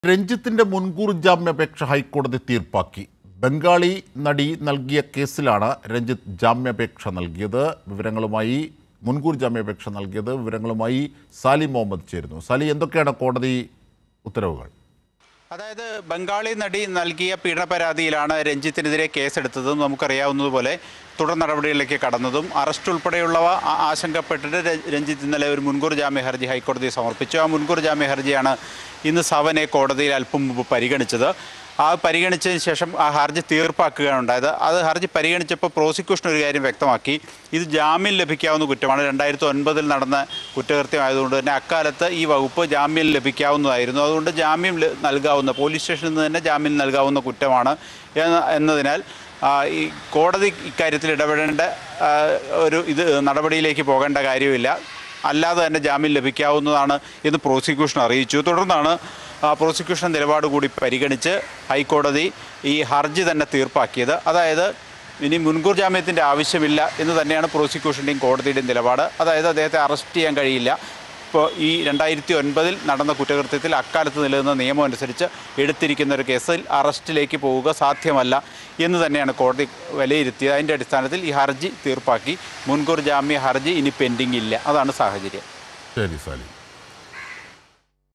രഞ്ജിത്തിന്റെ മുൻകൂർ ജാമ്യാപേക്ഷ ഹൈക്കോടതി തീർപ്പാക്കി ബംഗാളി നടി നൽകിയ കേസിലാണ് രഞ്ജിത്ത് ജാമ്യാപേക്ഷ നൽകിയത് വിവരങ്ങളുമായി മുൻകൂർ ജാമ്യാപേക്ഷ നൽകിയത് വിവരങ്ങളുമായി സാലി മുഹമ്മദ് ചേരുന്നു സാലി എന്തൊക്കെയാണ് കോടതി ഉത്തരവുകൾ അതായത് ബംഗാളി നടി നൽകിയ പീഡന പരാതിയിലാണ് രഞ്ജിത്തിനെതിരെ കേസെടുത്തതും നമുക്കറിയാവുന്നതുപോലെ തുടർ നടപടികളിലേക്ക് കടന്നതും അറസ്റ്റ് ഉൾപ്പെടെയുള്ളവ ആ- ആശങ്കപ്പെട്ടിട്ട് ര- രഞ്ജിത്ത് ഇന്നലെ ഒരു മുൻകൂർ ജാമ്യ ഹർജി ഹൈക്കോടതിയിൽ സമർപ്പിച്ചു ആ മുൻകൂർ ജാമ്യ ഹർജിയാണ് ഇന്ന് സവനെ കോടതിയിൽ അല്പം മുമ്പ് പരിഗണിച്ചത് ആ പരിഗണിച്ചതിന് ശേഷം ആ ഹർജി തീർപ്പാക്കുകയാണ് ഉണ്ടായത് അത് ഹർജി പരിഗണിച്ചപ്പോൾ പ്രോസിക്യൂഷൻ ഒരു കാര്യം വ്യക്തമാക്കി ഇത് ജാമ്യം ലഭിക്കാവുന്ന കുറ്റമാണ് രണ്ടായിരത്തി ഒൻപതിൽ നടന്ന കുറ്റകൃത്യമായതുകൊണ്ട് തന്നെ അക്കാലത്ത് ഈ വകുപ്പ് ജാമ്യം ലഭിക്കാവുന്നതായിരുന്നു അതുകൊണ്ട് ജാമ്യം ല- നൽകാവുന്ന പോലീസ് സ്റ്റേഷനിൽ നിന്ന് തന്നെ ജാമ്യം നൽകാവുന്ന കുറ്റമാണ് എന്ന- എന്നതിനാൽ ആ, ഈ കോടതി ഇക്കാര്യത്തിൽ ഇടപെടേണ്ട ആ, ഒരു ഇത് നടപടിയിലേക്ക് പോകേണ്ട കാര്യമില്ല അല്ലാതെ തന്നെ ജാമ്യം ലഭിക്കാവുന്നതാണ് എന്ന് പ്രോസിക്യൂഷൻ അറിയിച്ചു തുടർന്നാണ് ആ, പ്രോസിക്യൂഷൻ നിലപാട് കൂടി പരിഗണിച്ച് ഹൈക്കോടതി ഈ ഹർജി തന്നെ തീർപ്പാക്കിയത് അതായത് ഇനി മുൻകൂർ ജാമ്യത്തിൻ്റെ ആവശ്യമില്ല എന്ന് തന്നെയാണ് പ്രോസിക്യൂഷൻ്റെയും കോടതിയുടെയും നിലപാട് അതായത് അദ്ദേഹത്തെ അറസ്റ്റ് ചെയ്യാൻ കഴിയില്ല ഇപ്പോൾ ഈ രണ്ടായിരത്തി ഒൻപതിൽ നടന്ന കുറ്റകൃത്യത്തിൽ അക്കാലത്ത് നിലനിന്ന നിയമം അനുസരിച്ച് എടുത്തിരിക്കുന്ന ഒരു കേസിൽ അറസ്റ്റിലേക്ക് പോവുക സാധ്യമല്ല എന്ന് തന്നെയാണ് കോടതി വിലയിരുത്തിയത് അതിൻ്റെ അടിസ്ഥാനത്തിൽ ഈ ഹർജി തീർപ്പാക്കി മുൻകൂർ ജാമ്യ ഹർജി ഇനി പെൻഡിംഗ് ഇല്ല അതാണ് സാഹചര്യം ശരി സാലി